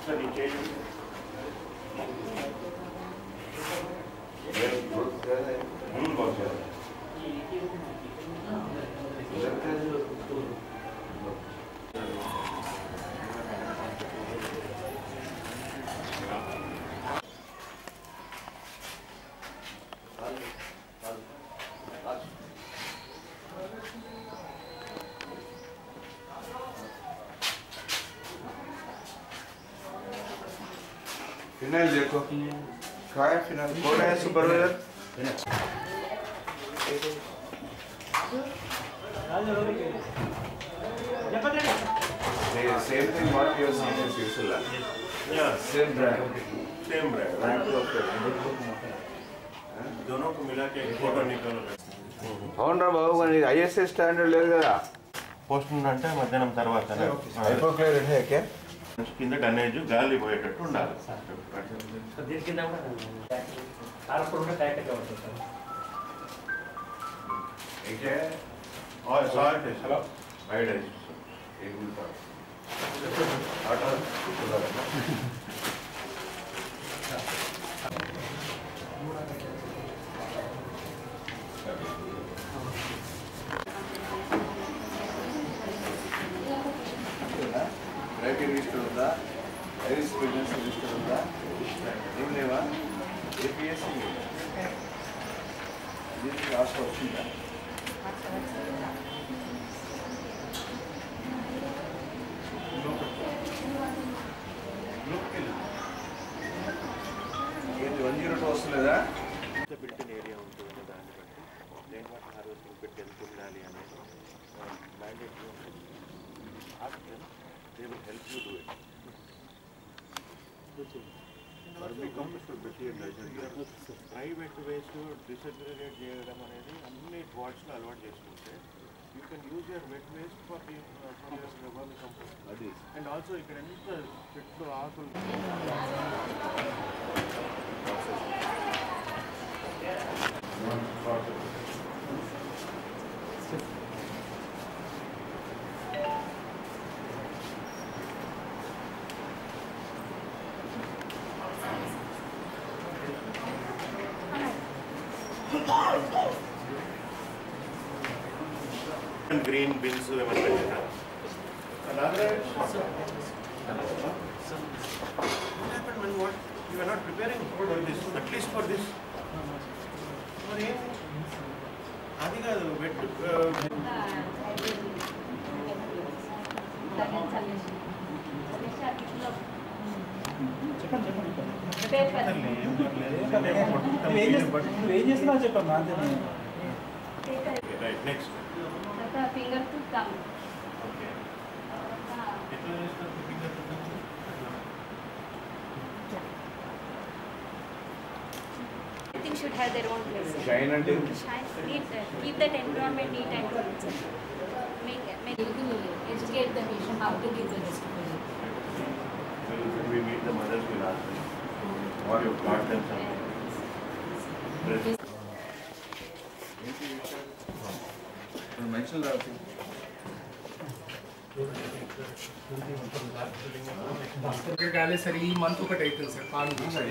Sir నీ చేయి ముందు బాగుంది फिनाइल देखो कहाँ है फिनाइल कौन है supervisor same thing what you are seeing is usual या सेम ब्रांड सेम ब्रांड दोनों को मिला के एक फोटो निकालो అవునరా బాబు మరి ఐఎస్ఐ స్టాండర్డ్ లేదు కదా పోస్ట్ అంటే మధ్యాహ్నం తర్వాత హైపోక్లోరైడ్ హే క్యా కింద డనేజ్ గాలి పోయేటట్టు ఉండాలి దీని కింద కూడా కారప్పుడు కూడా ప్యాకెట్ అవుతుంది సార్ एक है और साल्ट హలో आयोडाइज एक मिनट आटा రైటింగ్ రిజిస్టర్ ఉందా ఐరిస్ ప్రెగ్నెన్సీ రిజిస్టర్ ఉందా ఏం లేవా ఏపీఎస్సీ దీనికి లాస్ట్ వచ్చిందా ఏంటి వన్ జీరో టూ వస్తలేదా బిల్ట్ ఏరియా ఉంటుంది దాన్ని బట్టి రెయిన్ వాటర్ హార్వెస్టింగ్ పెట్టి ఎంత ఉండాలి అనేది mandate they will help you do it vermicompost పెట్టి ప్రైవేట్ వేస్ట్ డిసగ్రిగేట్ చేయడం అనేది అన్ని వాట్స్లో అలవాటు చేసుకుంటే you can use your wet waste for the for your vermicompost అది అండ్ ఆల్సో ఇక్కడ ఎంత చెట్లు ఆకులు గ్రీన్ బిన్స్ ఏమైనా పెట్టారా అలాగే What happened when what you are not preparing for this, at least for this? మరి ఏంటి? అది కాదు వెట్ నువ్వేం చేస్తున్నావు చెప్పమ్మా అంతే right next finger to come okay ఎట్లా చేస్తారు finger Everything should have their own place. Shine అంటే Shine, neat, uh, keep that environment neat and clean. sir. Make, make educate the patient how to give the distribution. we meet the mothers will ask them what you got them something mention రావచ్చు ఇక్కడ కాలేదు sir ఈ month ఒకటి అవుతుంది sir call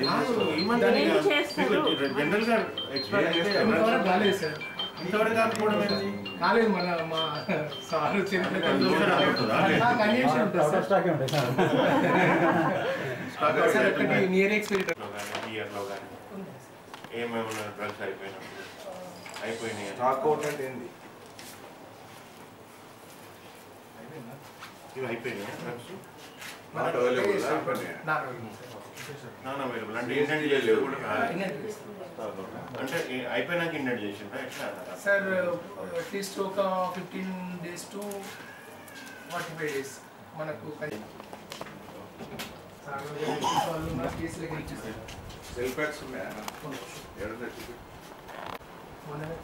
general గా expire అయితే ఇంతవరకు కాలేదు సార్ ఇంతవరకు కాకపోవడం ఏంటి కాలేదు మన మా సార్ చరిత్ర దూసరా అవుతుందా? కన్వెన్షన్ ఉంటుంది సార్ స్టాక్ ఉంటాయి సార్ స్టాక్ సార్ ఒకటి నియర్ ఎక్స్పైరీ లో కానీ ఇయర్ లో కానీ ఏమేమన్నా డ్రగ్స్ అయిపోయినప్పుడు అయిపోయినాయి అని. స్టాక్ అవుట్ అంటే ఏంది ఇవి అయిపోయినాయి drugs not available non available అంటే ఇండెంట్ చేసి కూడా కాదు. అంటే ఈ- అయిపోయినాక ఇండెంట్ చేసిండ్రా ఎట్లా సార్ అట్లీస్ట్ ఒక fifteen days to forty five days మనకు సార్ వాళ్ళు ఉన్న కేసులకి ఇచ్చేసారు సెల్ ప్యాక్స్ ఉన్నాయా ఎవరైనా చూపి మొన్ననే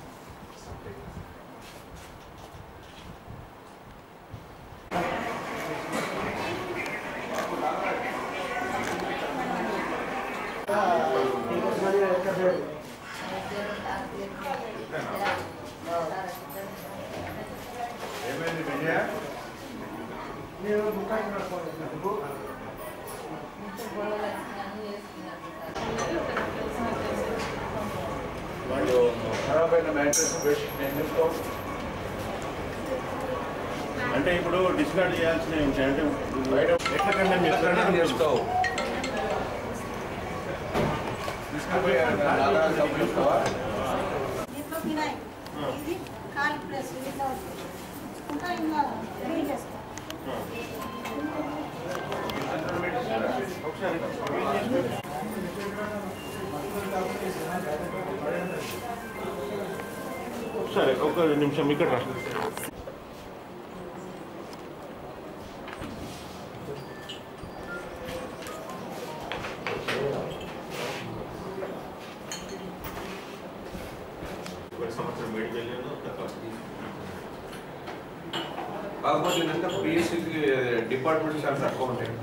ఏమైంది విజయ వాళ్ళు ఖరాబ్ అయిన మ్యాట్రెస్ బెడ్షీట్ ఏం చెప్తావు అంటే ఇప్పుడు డిస్కార్డ్ చేయాల్సిన ఏంటి అంటే బయట ఎట్లా కండెమ్ ఎట్లా చేస్తావు తీసుకుపోయి నాలుగు డబ్బులు ఇస్తావా దీంట్లో వినాయ్ ఇది కాల్ ప్లస్ ఇట్లా ఇంకా ఇంకా క్లీన్ చేసుకో ఒకసారి సరే ఒక నిమిషం ఇక్కడ రా సంవత్సరం బయటికి వెళ్ళాను కాకపోతే ఏంటంటే పిఎస్సికి డిపార్ట్మెంట్ చాలా తక్కువ ఉంటాయి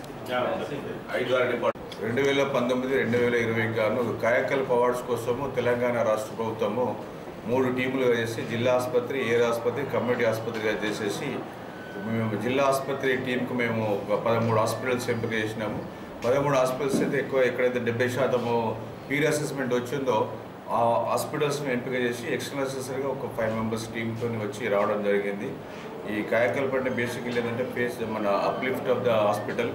ఐదు ఆరు డిపార్ట్మెంట్ రెండు వేల పంతొమ్మిది రెండు వేల ఇరవై గాను కాయకల్ప అవార్డ్స్ కోసము తెలంగాణ రాష్ట్ర ప్రభుత్వము మూడు టీములుగా చేసి జిల్లా ఆసుపత్రి ఏరియా ఆసుపత్రి కమ్యూనిటీ ఆసుపత్రిగా చేసేసి మేము జిల్లా ఆసుపత్రి టీంకు మేము ఒక పదమూడు హాస్పిటల్స్ ఎంపిక చేసినాము పదమూడు హాస్పిటల్స్ అయితే ఎక్కువ ఎక్కడైతే డెబ్బై శాతము పీర్ అసెస్మెంట్ వచ్చిందో ఆ హాస్పిటల్స్ని ఎంపిక చేసి ఎక్స్టర్నల్ అసెసరీగా ఒక ఫైవ్ మెంబర్స్ టీంతో వచ్చి రావడం జరిగింది ఈ కాయకల్ప అంటే బేసికల్లీ ఏంటంటే ఫేస్ మన అప్లిఫ్ట్ ఆఫ్ ద హాస్పిటల్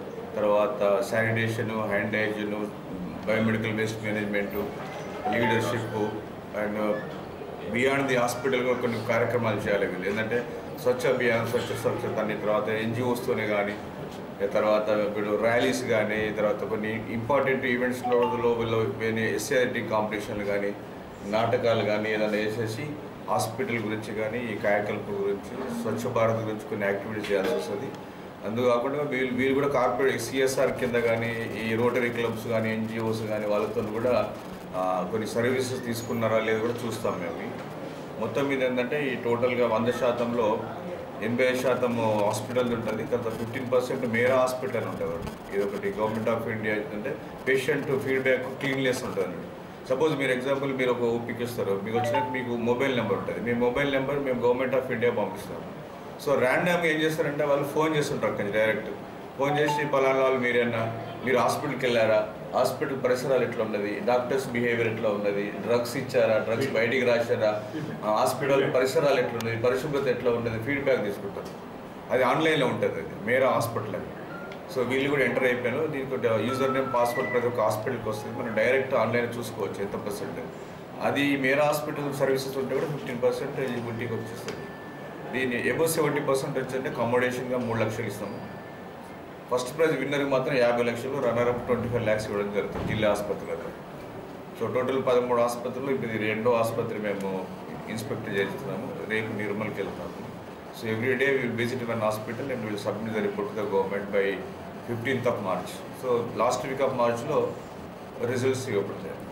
తర్వాత sanitation hand hygiene biomedical waste management leadership and beyond the hospital కూడా కొన్ని కార్యక్రమాలు చేయాలి వీళ్ళు ఏంటంటే స్వచ్ఛ అభియాన్ స్వచ్ఛ స్వచ్ఛత అని తర్వాత ఎన్జిఓస్తోనే కానీ తర్వాత ఇప్పుడు ర్యాలీస్ కానీ తర్వాత కొన్ని ఇంపార్టెంట్ ఈవెంట్స్లో వీళ్ళు ఎస్ఐటి కాంపిటీషన్లు కానీ నాటకాలు కానీ ఏదైనా వేసేసి హాస్పిటల్ గురించి కానీ ఈ కాయకల్ప గురించి స్వచ్ఛ భారత్ గురించి కొన్ని యాక్టివిటీస్ చేయాల్సి వస్తుంది అందుకాకుండా వీళ్ళు వీళ్ళు కూడా కార్పొరేట్ సిఎస్ఆర్ కింద కానీ ఈ రోటరీ క్లబ్స్ కానీ ఎన్జిఓస్ కానీ వాళ్ళతో కూడా ఆ, కొన్ని సర్వీసెస్ తీసుకున్నారా లేదో కూడా చూస్తాం మేము మొత్తం మీద ఏంటంటే ఈ టోటల్గా వంద శాతంలో ఎనభై ఐదు శాతం హాస్పిటల్ ఉంటుంది తర్వాత ఫిఫ్టీన్ పర్సెంట్ మేరా హాస్పిటల్ ఉంటుంది ఇది ఒకటి గవర్నమెంట్ ఆఫ్ ఇండియా అంటే పేషెంట్ ఫీడ్బ్యాక్ క్లీన్లెస్ ఉంటుంది సపోజ్ మీరు ఎగ్జాంపుల్ మీరు ఒక ఓపిక ఇస్తారు మీకు వచ్చినట్టు మీకు మొబైల్ నెంబర్ ఉంటుంది మీ మొబైల్ నెంబర్ మేము గవర్నమెంట్ ఆఫ్ ఇండియా పంపిస్తాం సో ర్యాండమ్గా ఏం చేస్తారంటే వాళ్ళు ఫోన్ చేస్తుంటారు అక్కడి డైరెక్ట్ ఫోన్ చేసి పలానా వాళ్ళు మీరేనా మీరు హాస్పిటల్కి వెళ్ళారా హాస్పిటల్ పరిసరాలు ఎట్లా ఉన్నది డాక్టర్స్ బిహేవియర్ ఎట్లా ఉన్నది డ్రగ్స్ ఇచ్చారా డ్రగ్స్ బయటికి రాశారా ఆ, హాస్పిటల్ పరిసరాలు ఎట్లా ఉన్నది పరిశుభ్రత ఎట్లా ఉన్నది ఫీడ్బ్యాక్ తీసుకుంటారు అది ఆన్లైన్లో ఉంటుంది అది మేరా హాస్పిటల్ అని సో వీళ్ళు కూడా ఎంటర్ అయిపోయాను దీనికి యూజర్ నేమ్ పాస్వర్డ్ ప్రతి ఒక్క హాస్పిటల్కి వస్తుంది మనం డైరెక్ట్ ఆన్లైన్ చూసుకోవచ్చు ఎంత పర్సెంట్ అది మేరా హాస్పిటల్ సర్వీసెస్ ఉంటే కూడా ఫిఫ్టీన్ పర్సెంట్ ఎలిజిబిలిటీకి వచ్చేస్తుంది దీన్ని ఎబో సెవెంటీ పర్సెంట్ వచ్చంటే అకామిడేషన్గా మూడు లక్షలు ఇస్తాము ఫస్ట్ ప్రైజ్ విన్నర్కి మాత్రం యాభై లక్షలు runner up twenty five lakhs ఇవ్వడం జరుగుతుంది జిల్లా ఆసుపత్రులకు సో టోటల్ పదమూడు ఆసుపత్రులు ఇప్పుడు ఇది రెండో ఆసుపత్రి మేము ఇన్స్పెక్ట్ చేస్తున్నాము రేపు నిర్మల్కి వెళ్తాము so every day will visit one hospital and will submit the report the government by fifteenth of March so last week of మార్చ్లో రిజల్ట్స్ ఇవ్వబడతాయి